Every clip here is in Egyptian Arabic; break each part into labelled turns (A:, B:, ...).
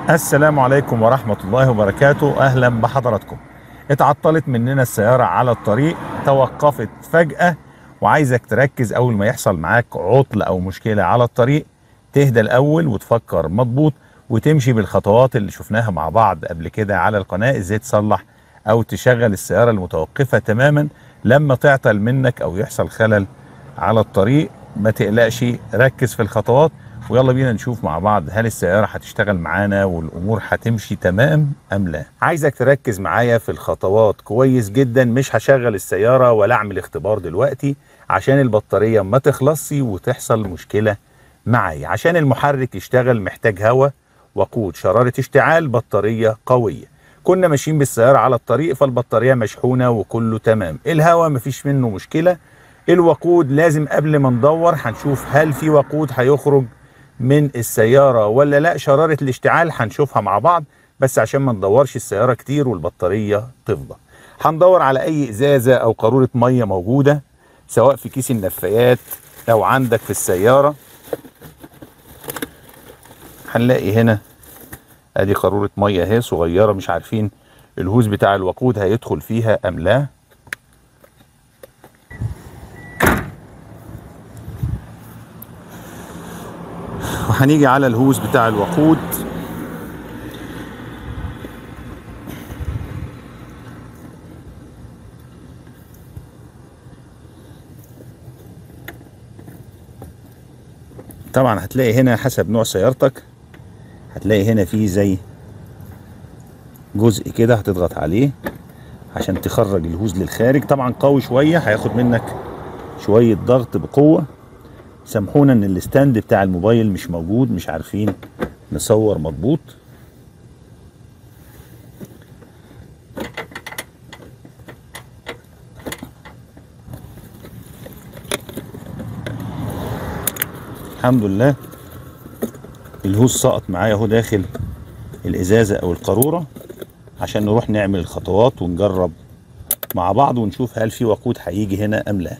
A: السلام عليكم ورحمة الله وبركاته أهلا بحضراتكم اتعطلت مننا السيارة على الطريق توقفت فجأة وعايزك تركز أول ما يحصل معاك عطل أو مشكلة على الطريق تهدى الأول وتفكر مضبوط وتمشي بالخطوات اللي شفناها مع بعض قبل كده على القناة ازاي تصلح أو تشغل السيارة المتوقفة تماما لما تعطل منك أو يحصل خلل على الطريق ما تقلقش ركز في الخطوات ويلا بينا نشوف مع بعض هل السيارة هتشتغل معانا والأمور هتمشي تمام أم لا عايزك تركز معايا في الخطوات كويس جدا مش هشغل السيارة ولا أعمل اختبار دلوقتي عشان البطارية ما تخلصش وتحصل مشكلة معايا عشان المحرك يشتغل محتاج هواء وقود شرارة اشتعال بطارية قوية كنا ماشيين بالسيارة على الطريق فالبطارية مشحونة وكله تمام الهواء مفيش منه مشكلة الوقود لازم قبل ما ندور هنشوف هل في وقود هيخرج من السيارة ولا لا شرارة الاشتعال هنشوفها مع بعض بس عشان ما ندورش السيارة كتير والبطارية تفضى هندور على اي ازازة او قارورة مية موجودة سواء في كيس النفايات او عندك في السيارة هنلاقي هنا ادي قارورة مية اهي صغيرة مش عارفين الهوز بتاع الوقود هيدخل فيها ام لا وهنيجي على الهوز بتاع الوقود طبعا هتلاقي هنا حسب نوع سيارتك هتلاقي هنا في زي جزء كده هتضغط عليه عشان تخرج الهوز للخارج طبعا قوي شوية هياخد منك شوية ضغط بقوة سامحونا ان الستاند بتاع الموبايل مش موجود مش عارفين نصور مضبوط الحمد لله الهوز سقط معايا اهو داخل الازازه او القاروره عشان نروح نعمل الخطوات ونجرب مع بعض ونشوف هل في وقود هيجي هنا ام لا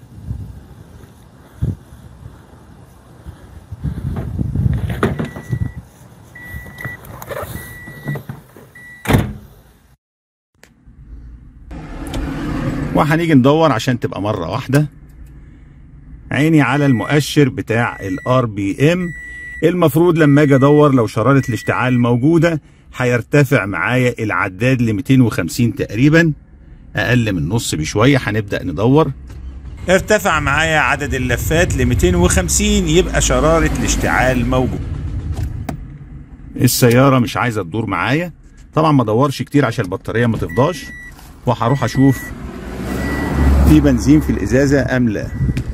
A: وهنيجي ندور عشان تبقى مره واحده عيني على المؤشر بتاع الار بي ام المفروض لما اجي ادور لو شراره الاشتعال موجوده هيرتفع معايا العداد ل 250 تقريبا اقل من نص بشويه هنبدا ندور ارتفع معايا عدد اللفات ل 250 يبقى شراره الاشتعال موجود السياره مش عايزه تدور معايا طبعا ما ادورش كتير عشان البطاريه ما تفضاش وهروح اشوف في بنزين في الازازه ام لا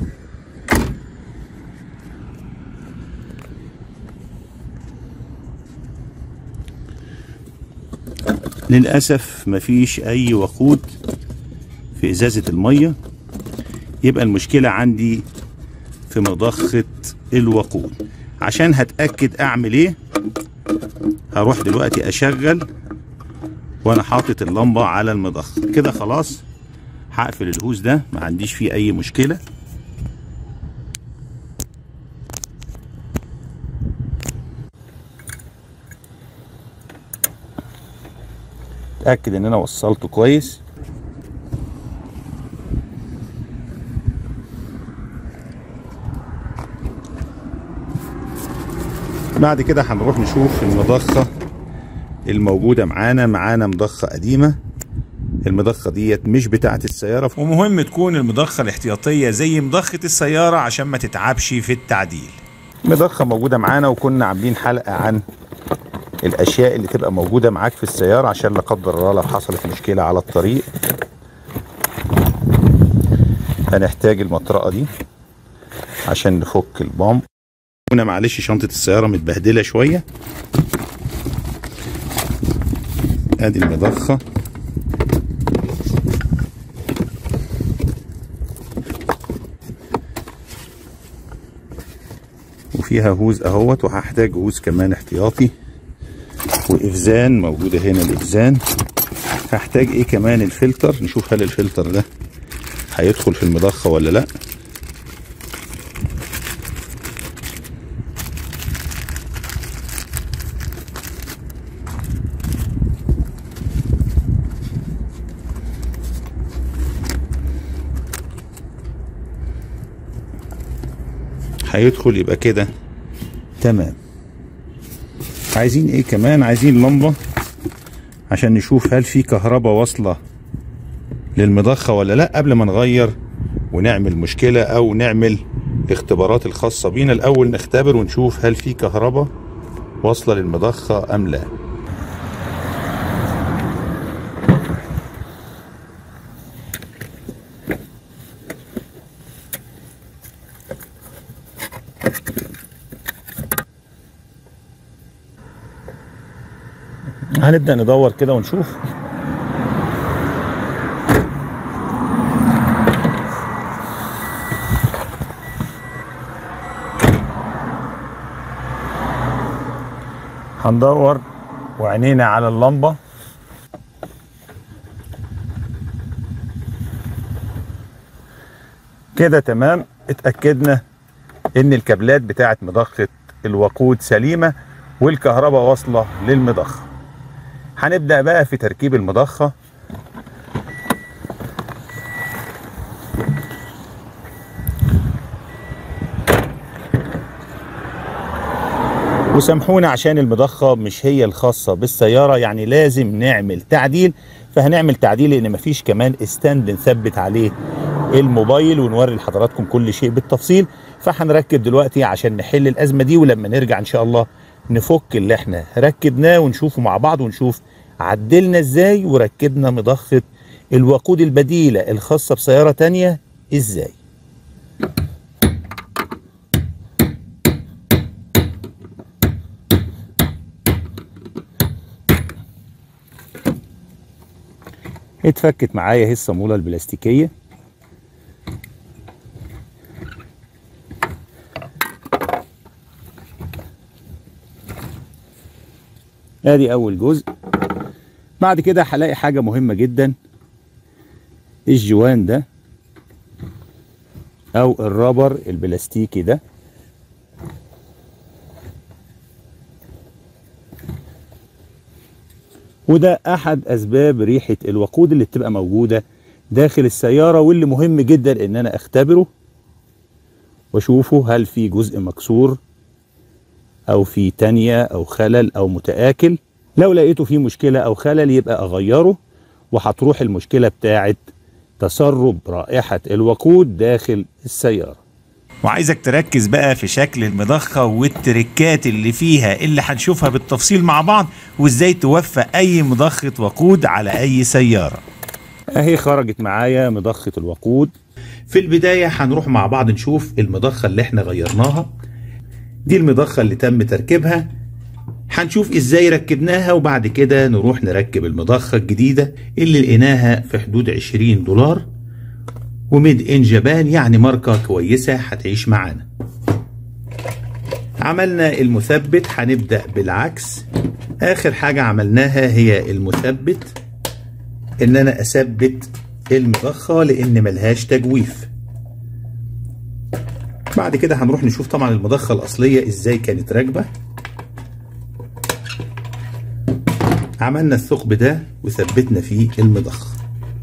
A: للاسف مفيش اي وقود في ازازه الميه يبقى المشكله عندي في مضخه الوقود عشان هتاكد اعمل ايه هروح دلوقتي اشغل وانا حاطط اللمبه على المضخه كده خلاص هقفل الهوز ده ما عنديش فيه اي مشكله اتاكد ان انا وصلته كويس بعد كده هنروح نشوف المضخه الموجوده معانا معانا مضخه قديمه المضخه ديت مش بتاعه السياره ومهم تكون المضخه الاحتياطيه زي مضخه السياره عشان ما تتعبش في التعديل مضخه موجوده معانا وكنا عاملين حلقه عن الاشياء اللي تبقى موجوده معاك في السياره عشان لا قدر الله لو حصلت مشكله على الطريق هنحتاج المطرقه دي عشان نفك البامب هنا معلش شنطه السياره متبهدله شويه ادي المضخه وفيها هوز اهوت وهحتاج هوز كمان احتياطي وافزان موجوده هنا الافزان هحتاج ايه كمان الفلتر نشوف هل الفلتر ده هيدخل في المضخه ولا لا هيدخل يبقى كده تمام عايزين ايه كمان عايزين لمبة عشان نشوف هل في كهرباء واصلة للمضخة ولا لا قبل ما نغير ونعمل مشكلة او نعمل الاختبارات الخاصة بينا الاول نختبر ونشوف هل في كهرباء واصلة للمضخة ام لا هنبدأ ندور كده ونشوف هندور وعينينا على اللمبة كده تمام اتأكدنا ان الكابلات بتاعت مضخة الوقود سليمة والكهرباء واصلة للمضخة هنبدأ بقى في تركيب المضخة وسامحونا عشان المضخة مش هي الخاصة بالسيارة يعني لازم نعمل تعديل فهنعمل تعديل لان مفيش كمان استند نثبت عليه الموبايل ونوري لحضراتكم كل شيء بالتفصيل فهنركب دلوقتي عشان نحل الازمة دي ولما نرجع ان شاء الله نفك اللي احنا ركبناه ونشوفه مع بعض ونشوف عدلنا ازاي وركبنا مضخة الوقود البديلة الخاصة بسيارة تانية ازاي اتفكت معايا هي الصامولة البلاستيكية ادي اول جزء بعد كده هلاقي حاجة مهمة جدا الجوان ده او الرابر البلاستيكي ده وده احد اسباب ريحة الوقود اللي بتبقى موجودة داخل السيارة واللي مهم جدا ان انا اختبره واشوفه هل في جزء مكسور او في تانية او خلل او متآكل لو لقيته فيه مشكلة او خلل يبقى اغيره وهتروح المشكلة بتاعت تسرب رائحة الوقود داخل السيارة وعايزك تركز بقى في شكل المضخة والتركات اللي فيها اللي هنشوفها بالتفصيل مع بعض وازاي توفق اي مضخة وقود على اي سيارة اهي خرجت معايا مضخة الوقود في البداية هنروح مع بعض نشوف المضخة اللي احنا غيرناها دي المضخة اللي تم تركيبها هنشوف ازاي ركبناها وبعد كده نروح نركب المضخة الجديدة اللي لقيناها في حدود 20 دولار وميد ان جابان يعني ماركة كويسة هتعيش معانا عملنا المثبت هنبدأ بالعكس اخر حاجة عملناها هي المثبت ان انا اثبت المضخة لان ملهاش تجويف بعد كده هنروح نشوف طبعا المضخة الاصلية ازاي كانت راكبة عملنا الثقب ده وثبتنا فيه المضخة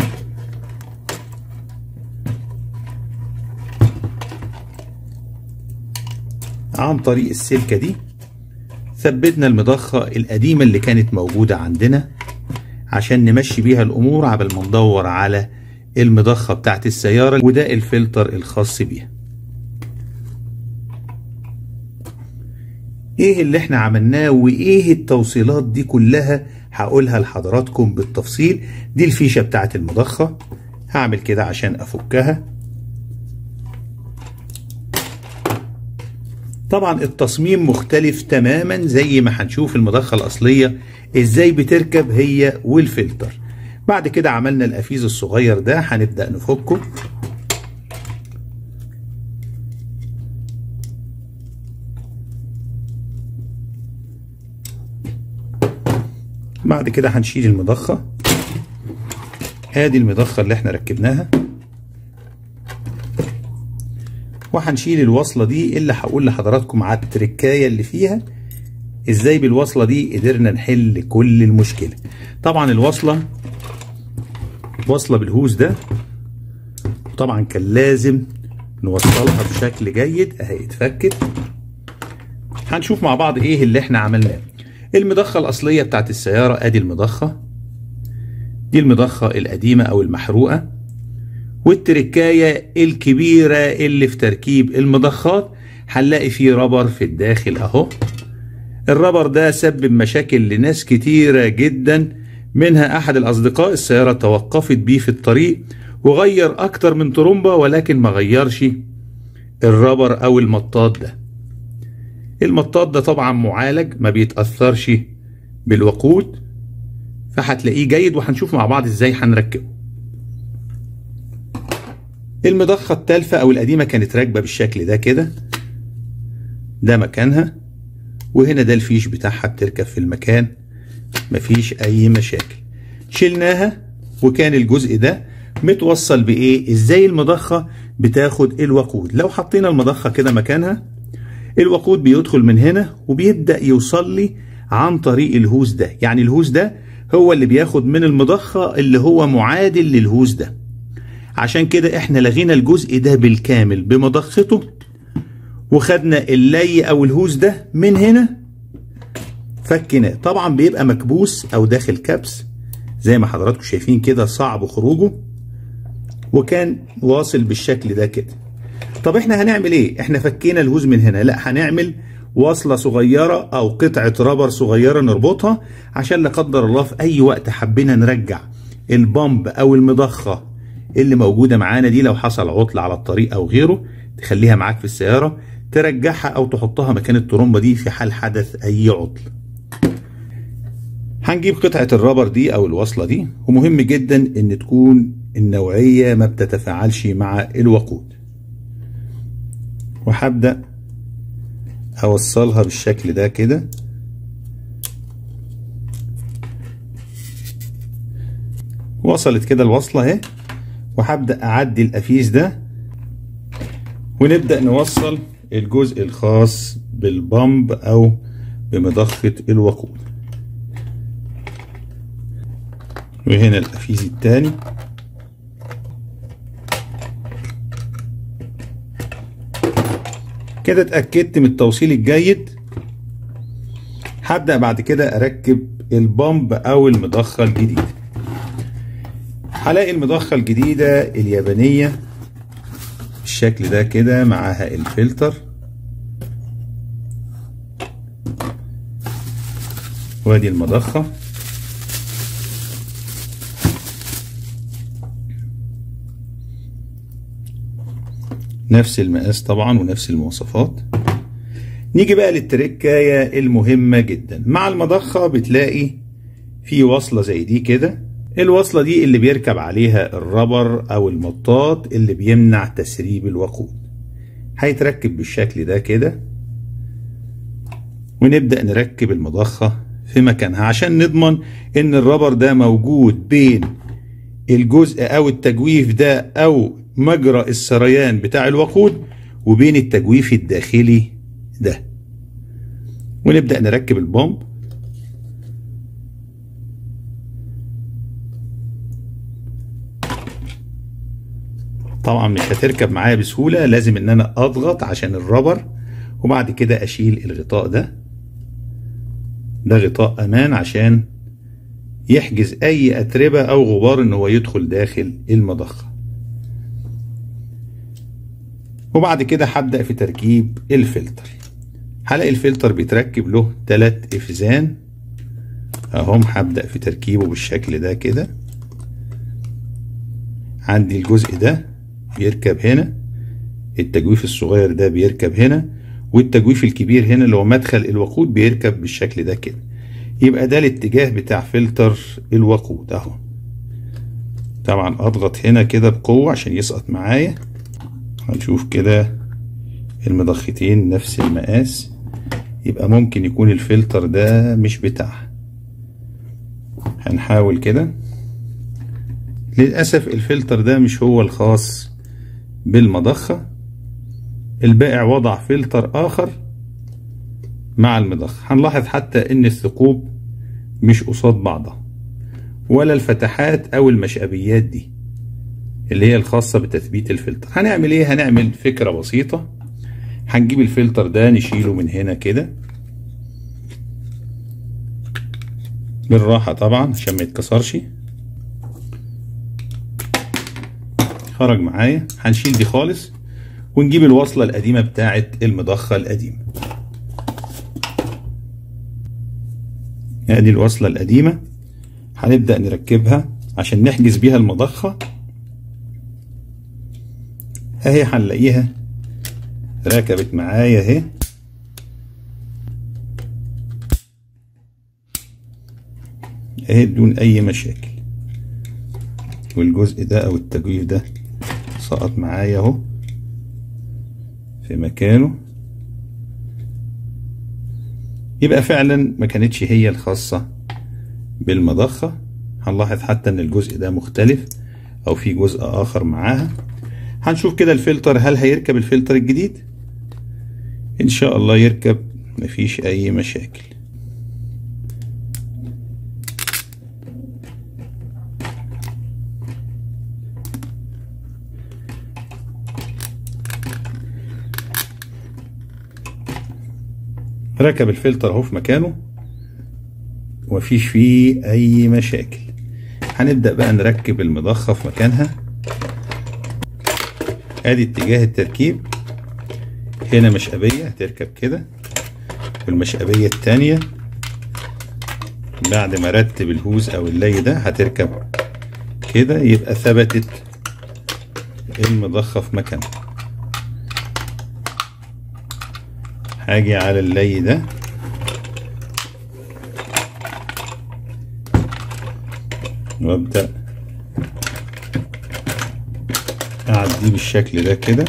A: عن طريق السلكة دي ثبتنا المضخة القديمة اللي كانت موجودة عندنا عشان نمشي بيها الأمور عبل ما ندور على المضخة بتاعت السيارة وده الفلتر الخاص بيها ايه اللي احنا عملناه وايه التوصيلات دي كلها هقولها لحضراتكم بالتفصيل دي الفيشة بتاعت المضخة هعمل كده عشان افكها طبعا التصميم مختلف تماما زي ما هنشوف المضخة الأصلية ازاي بتركب هي والفلتر بعد كده عملنا القفيز الصغير ده هنبدأ نفكه بعد كده هنشيل المضخة ادي المضخة اللي احنا ركبناها وهنشيل الوصلة دي اللي هقول لحضراتكم على التركاية اللي فيها ازاي بالوصلة دي قدرنا نحل كل المشكلة طبعا الوصلة وصلة بالهوز ده طبعا كان لازم نوصلها بشكل جيد اهي اتفكت هنشوف مع بعض ايه اللي احنا عملناه المضخة الأصلية بتاعت السيارة ادي المضخة دي المضخة القديمة أو المحروقة والتركاية الكبيرة اللي في تركيب المضخات هنلاقي فيه رابر في الداخل أهو الرابر ده سبب مشاكل لناس كتيرة جدا منها أحد الأصدقاء السيارة توقفت بيه في الطريق وغير أكتر من ترومبة ولكن ما غيرش الرابر أو المطاط ده المطاط ده طبعا معالج ما بيتأثرش بالوقود فهتلاقيه جيد وهنشوف مع بعض ازاي هنركبه المضخة التالفة او القديمة كانت راكبة بالشكل ده كده ده مكانها وهنا ده الفيش بتاعها بتركب في المكان مفيش اي مشاكل شلناها وكان الجزء ده متوصل بايه ازاي المضخة بتاخد الوقود لو حطينا المضخة كده مكانها الوقود بيدخل من هنا وبيبدأ يوصل لي عن طريق الهوز ده يعني الهوز ده هو اللي بياخد من المضخة اللي هو معادل للهوز ده عشان كده احنا لغينا الجزء ده بالكامل بمضخته وخدنا اللي او الهوز ده من هنا فكناه طبعا بيبقى مكبوس او داخل كبس زي ما حضراتكم شايفين كده صعب خروجه وكان واصل بالشكل ده كده طب احنا هنعمل ايه احنا فكينا الهوز من هنا لا هنعمل وصلة صغيرة او قطعة رابر صغيرة نربطها عشان لا قدر الله في اي وقت حبينا نرجع البامب او المضخة اللي موجودة معانا دي لو حصل عطل على الطريق او غيره تخليها معاك في السيارة ترجعها او تحطها مكان الترومبة دي في حال حدث اي عطل هنجيب قطعة الرابر دي او الوصلة دي ومهم جدا ان تكون النوعية ما بتتفاعلش مع الوقود وهبدأ اوصلها بالشكل ده كده وصلت كده الوصلة اهي وهبدأ اعدي القفيز ده ونبدأ نوصل الجزء الخاص بالبامب او بمضخة الوقود وهنا القفيز التاني كده اتأكدت من التوصيل الجيد هبدأ بعد كده أركب البامب أو المضخة الجديدة هلاقي المضخة الجديدة اليابانية بالشكل ده كده معاها الفلتر وادي المضخة نفس المقاس طبعا ونفس المواصفات نيجي بقى للتركاية المهمة جدا مع المضخة بتلاقي في وصلة زي دي كده الوصلة دي اللي بيركب عليها الربر او المطاط اللي بيمنع تسريب الوقود هيتركب بالشكل ده كده ونبدأ نركب المضخة في مكانها عشان نضمن ان الربر ده موجود بين الجزء او التجويف ده او مجرى السريان بتاع الوقود وبين التجويف الداخلي ده ونبدأ نركب البومب طبعا مش هتركب معايا بسهولة لازم ان انا اضغط عشان الربر وبعد كده اشيل الغطاء ده ده غطاء امان عشان يحجز اي اتربة او غبار ان هو يدخل داخل المضخة وبعد كده هبدأ في تركيب الفلتر هلاقي الفلتر بيتركب له تلات افزان اهم هبدأ في تركيبه بالشكل ده كده عندي الجزء ده بيركب هنا التجويف الصغير ده بيركب هنا والتجويف الكبير هنا اللي هو مدخل الوقود بيركب بالشكل ده كده يبقى ده الاتجاه بتاع فلتر الوقود اهو طبعا اضغط هنا كده بقوة عشان يسقط معايا هنشوف كده المضختين نفس المقاس يبقى ممكن يكون الفلتر ده مش بتاعها هنحاول كده للأسف الفلتر ده مش هو الخاص بالمضخة البائع وضع فلتر آخر مع المضخة هنلاحظ حتى ان الثقوب مش قصاد بعضها ولا الفتحات او المشقبيات دي اللي هي الخاصة بتثبيت الفلتر هنعمل ايه هنعمل فكرة بسيطة هنجيب الفلتر ده نشيله من هنا كده بالراحة طبعا عشان ما يتكسرش خرج معايا هنشيل دي خالص ونجيب الوصلة القديمة بتاعة المضخة القديمة ادي الوصلة القديمة هنبدأ نركبها عشان نحجز بيها المضخة اهي هنلاقيها ركبت معايا اهي اهي بدون اي مشاكل والجزء ده او التجويف ده سقط معايا اهو في مكانه يبقى فعلا ما كانتش هي الخاصة بالمضخة هنلاحظ حتى ان الجزء ده مختلف او في جزء اخر معاها هنشوف كده الفلتر هل هيركب الفلتر الجديد ان شاء الله يركب مفيش اي مشاكل ركب الفلتر اهو في مكانه ومفيش فيه اي مشاكل هنبدأ بقى نركب المضخة في مكانها ادي اتجاه التركيب هنا مشقبية هتركب كده والمشقبية التانية بعد ما رتب الهوز او اللي ده هتركب كده يبقى ثبتت المضخة في مكانها هاجي على اللي ده وابدأ اعديه بالشكل ده كده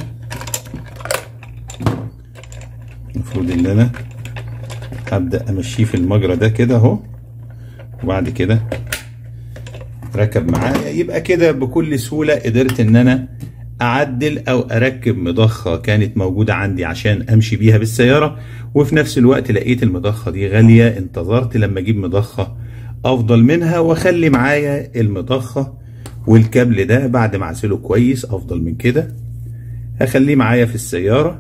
A: المفروض ان انا هبدأ امشيه في المجرى ده كده اهو وبعد كده ركب معايا يبقى كده بكل سهولة قدرت ان انا اعدل او اركب مضخة كانت موجودة عندي عشان امشي بيها بالسيارة وفي نفس الوقت لقيت المضخة دي غالية انتظرت لما اجيب مضخة افضل منها واخلي معايا المضخة والكابل ده بعد ما اعزله كويس افضل من كده هخليه معايا في السيارة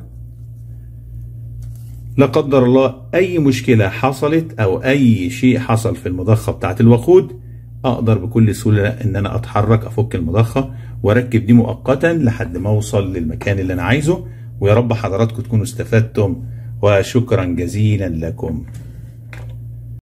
A: لا قدر الله اي مشكلة حصلت او اي شيء حصل في المضخة بتاعت الوقود اقدر بكل سهولة ان انا اتحرك افك المضخة واركب دي مؤقتا لحد ما اوصل للمكان اللي انا عايزه ويا رب حضراتكم تكونوا استفدتم وشكرا جزيلا لكم